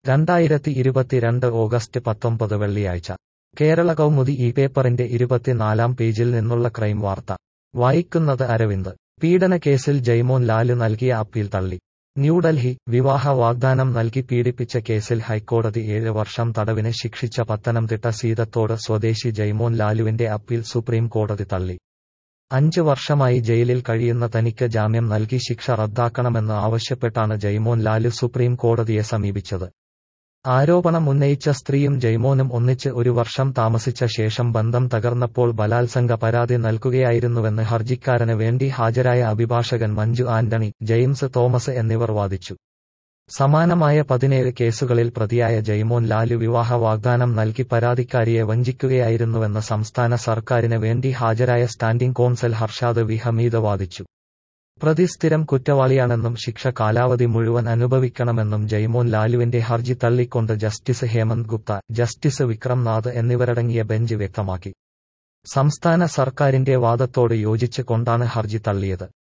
രണ്ടായിരത്തി ഇരുപത്തിരണ്ട് ഓഗസ്റ്റ് പത്തൊമ്പത് വെള്ളിയാഴ്ച കേരള കൗമുദി ഈ പേപ്പറിന്റെ ഇരുപത്തിനാലാം പേജിൽ നിന്നുള്ള ക്രൈം വാർത്ത വായിക്കുന്നത് അരവിന്ദ് പീഡന കേസിൽ ജയ്മോൻ ലാല് നൽകിയ അപ്പീൽ തള്ളി ന്യൂഡൽഹി വിവാഹ വാഗ്ദാനം നൽകി പീഡിപ്പിച്ച കേസിൽ ഹൈക്കോടതി ഏഴ് വർഷം തടവിന് ശിക്ഷിച്ച പത്തനംതിട്ട സീതത്തോട് സ്വദേശി ജയ്മോൻ ലാലുവിന്റെ അപ്പീൽ സുപ്രീം കോടതി തള്ളി അഞ്ച് വർഷമായി ജയിലിൽ കഴിയുന്ന തനിക്ക് ജാമ്യം നൽകി ശിക്ഷ റദ്ദാക്കണമെന്ന് ആവശ്യപ്പെട്ടാണ് ജയ്മോൻ ലാലു സുപ്രീം കോടതിയെ സമീപിച്ചത് ആരോപണം ഉന്നയിച്ച സ്ത്രീയും ജയ്മോനും ഒന്നിച്ച് ഒരു വർഷം താമസിച്ച ശേഷം ബന്ധം തകർന്നപ്പോൾ ബലാത്സംഗ പരാതി നൽകുകയായിരുന്നുവെന്ന് ഹർജിക്കാരന് വേണ്ടി ഹാജരായ അഭിഭാഷകൻ മഞ്ജു ആന്റണി ജെയിംസ് തോമസ് എന്നിവർ വാദിച്ചു സമാനമായ പതിനേഴ് കേസുകളിൽ പ്രതിയായ ജയ്മോൻ ലാലു വിവാഹ വാഗ്ദാനം നൽകി പരാതിക്കാരിയെ വഞ്ചിക്കുകയായിരുന്നുവെന്ന് സംസ്ഥാന സർക്കാരിന് വേണ്ടി ഹാജരായ standing counsel Harshad V Hameed വാദിച്ചു പ്രതി സ്ഥിരം കുറ്റവാളിയാണെന്നും ശിക്ഷ കാലാവധി മുഴുവൻ അനുഭവിക്കണമെന്നും ജയ്മോൻ ലാലുവിന്റെ ഹർജി തള്ളിക്കൊണ്ട് ജസ്റ്റിസ് ഹേമന്ത് ഗുപ്ത ജസ്റ്റിസ് വിക്രംനാഥ് എന്നിവരടങ്ങിയ ബെഞ്ച് വ്യക്തമാക്കി സംസ്ഥാന സർക്കാരിന്റെ വാദത്തോട് യോജിച്ച് കൊണ്ടാണ് ഹർജി തള്ളിയത്